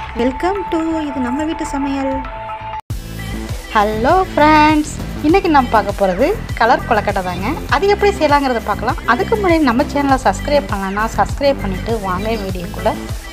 welcome to இது நம்ம வீட்டு சமையல் ஹலோ ஃப்ரெண்ட்ஸ் இன்றைக்கி நம்ம பார்க்க போகிறது கலர் கொலக்கட்டை தாங்க அது எப்படி செய்யலாங்கிறத பார்க்கலாம் அதுக்கு முன்னாடி நம்ம சேனலை சப்ஸ்கிரைப் பண்ணலன்னா சப்ஸ்கிரைப் பண்ணிவிட்டு வாங்க வீடியோக்குள்ளே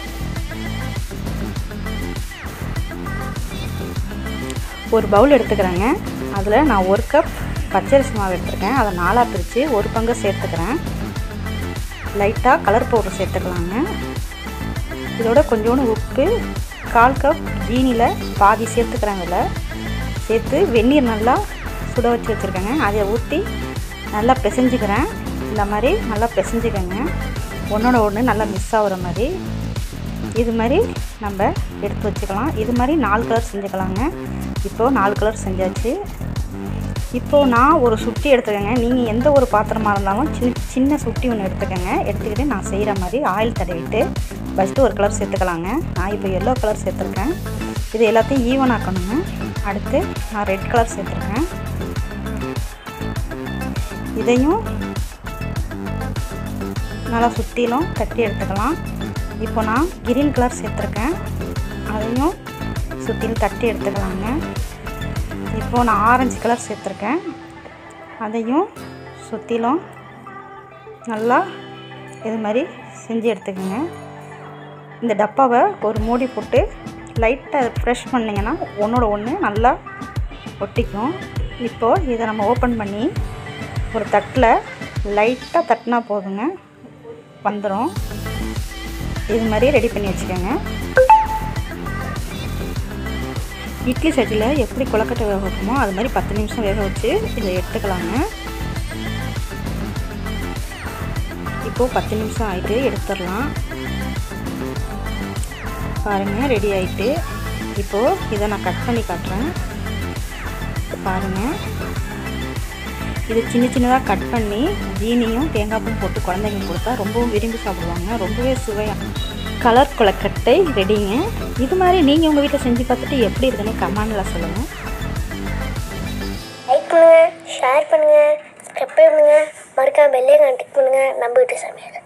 ஒரு பவுல் எடுத்துக்கிறேங்க அதில் நான் ஒரு கப் பச்சரிசி மாவு எடுத்துருக்கேன் அதை நாலாக பிரித்து ஒரு பங்கு சேர்த்துக்கிறேன் லைட்டாக கலர் பவுடர் சேர்த்துக்கலாங்க இதோட கொஞ்சோண்டு உப்பு கால் கப் ஜீனியில் பாதி சேர்த்துக்கிறேன் அதில் சேர்த்து வெந்நீர் நல்லா சுட வச்சு வச்சுருக்கேங்க அதை ஊற்றி நல்லா பிசைஞ்சுக்கிறேன் இந்த மாதிரி நல்லா பிசைஞ்சுக்கங்க ஒன்றோட ஒன்று நல்லா மிஸ் ஆகுற மாதிரி இது மாதிரி நம்ம எடுத்து வச்சுக்கலாம் இது மாதிரி நாலு கலர் செஞ்சுக்கலாங்க இப்போது நாலு கலர் செஞ்சாச்சு இப்போது நான் ஒரு சுட்டி எடுத்துக்கங்க நீங்கள் எந்த ஒரு பாத்திரமாக இருந்தாலும் சின்ன சின்ன சுட்டி ஒன்று எடுத்துக்கங்க எடுத்துக்கிட்டு நான் செய்கிற மாதிரி ஆயில் தடவிட்டு ஃபஸ்ட்டு ஒரு கலர் சேர்த்துக்கலாங்க நான் இப்போ எல்லோ கலர் சேர்த்துருக்கேன் இது எல்லாத்தையும் ஈவன் ஆக்கணுங்க அடுத்து நான் ரெட் கலர் சேர்த்துருக்கேன் இதையும் நல்லா சுற்றிலும் தட்டி எடுத்துக்கலாம் இப்போ நான் கிரீன் கலர் சேர்த்துருக்கேன் அதையும் சுற்றிலும் தட்டி எடுத்துக்கலாங்க இப்போது நான் ஆரஞ்சு கலர் சேர்த்துருக்கேன் அதையும் சுற்றிலும் நல்லா இது மாதிரி செஞ்சு எடுத்துக்கோங்க இந்த டப்பாவை ஒரு மூடி போட்டு லைட்டாக ப்ரெஷ் பண்ணிங்கன்னா ஒன்றோட ஒன்று நல்லா ஒட்டிக்கும் இப்போது இதை நம்ம ஓப்பன் பண்ணி ஒரு தட்டில் லைட்டாக தட்டினா போதுங்க வந்துடும் இது மாதிரி ரெடி பண்ணி வச்சுக்கோங்க இட்லி சட்டியில் எப்படி கொலக்கட்டை வேக வைப்போமோ அது மாதிரி பத்து நிமிஷம் வேக வச்சு இதை எடுத்துக்கலாங்க இப்போது பத்து நிமிஷம் ஆகிட்டு எடுத்துடலாம் பாருங்கள் ரெடி ஆகிட்டு இப்போது இதை நான் கட் பண்ணி காட்டுறேன் பாருங்கள் இது சின்ன சின்னதாக கட் பண்ணி ஜீனியும் தேங்காயும் போட்டு குழந்தைங்களுக்கு கொடுத்தா ரொம்பவும் விரும்பி சாப்பிடுவாங்க ரொம்பவே சுவையாக கலர் கொலக்கட்டை ரெடிங்க இது மாதிரி நீங்கள் உங்கள் வீட்டில் செஞ்சு பார்த்துட்டு எப்படி இருக்குன்னு கமெண்டில் சொல்லுங்கள் லைக் பண்ணுங்கள் ஷேர் பண்ணுங்கள் சப்ஸ்கிரைப் பண்ணுங்கள் மறக்காம பெல்லே கான்டெக்ட் பண்ணுங்கள் நம்ம வீட்டு சமையல்